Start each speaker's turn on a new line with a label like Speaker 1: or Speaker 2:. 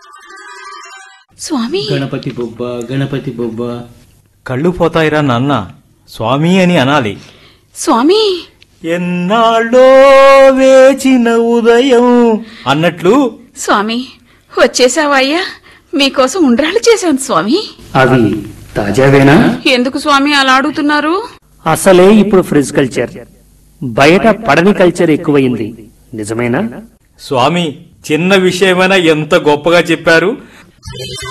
Speaker 1: స్వామి
Speaker 2: గణపతి బొబ్బ గణపతి బొబ్బ
Speaker 3: కళ్ళు పోతాయిరా నాన్న స్వామి అని అనాలి
Speaker 1: స్వామి
Speaker 3: ఎన్నాళ్ళో వేచిన ఉదయం అన్నట్లు
Speaker 1: స్వామి వచ్చేసావా అయ్యా మీకోసం ఉండ్రాలు చేశాను స్వామి
Speaker 2: అవి తాజావేనా
Speaker 1: ఎందుకు స్వామి అలా అడుగుతున్నారు
Speaker 4: అసలే ఇప్పుడు ఫ్రిజ్ కల్చర్ బయట పడని కల్చర్ ఎక్కువయింది నిజమేనా
Speaker 3: స్వామి చిన్న విషయమైనా ఎంత గొప్పగా చెప్పారు